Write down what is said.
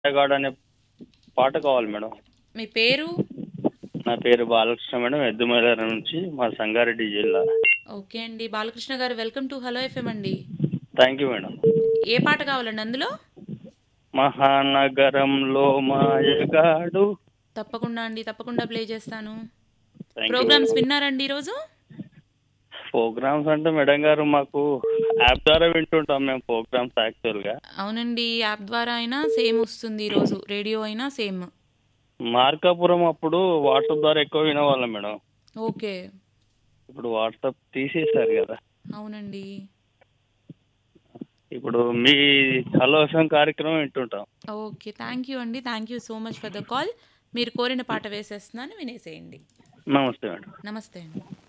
God అనే పాట కావాలి మేడం మీ పేరు నా పేరు బాలకృష్ణ మేడం ఎద్దుమేదర నుంచి మా సంగారెడ్డి జిల్లా ఓకే అండి Balakrishna garu welcome to hello FM అండి థ్యాంక్ యూ మేడం ఏ పాట కావాలండి అందులో మహానగరంలో మాయగాడు తప్పకుండా అండి తప్పకుండా ప్లే చేస్తాను థ్యాంక్ యూ ప్రోగ్రామ్స్ విన్నారండి ఈరోజు ప్రోగ్రామ్స్ అంటే మేడం గారు మాకు యాప్ ద్వారా వింటుంటాం మేము ప్రోగ్రామ్స్ యాక్చువల్గా అవునండి యాప్ ద్వారా అయినా సేమ్ వస్తుంది ఈరోజు రేడియో అయినా సేమ్ మార్కాపురం అప్పుడు వాట్సాప్ ద్వారా ఎక్కువ వినేవాళ్ళం మేడం ఓకే ఇప్పుడు వాట్సాప్ తీసేశారు కదా అవునండి ఇప్పుడు మీ హలో ఎఫ్ఎం కార్యక్రమం వింటుంటాం ఓకే థ్యాంక్ యూ అండి thank you so much for the call మీరు కోరిన పాట వేసేస్తున్నాను వినేసేయండి నమస్తే మేడం నమస్తే అండి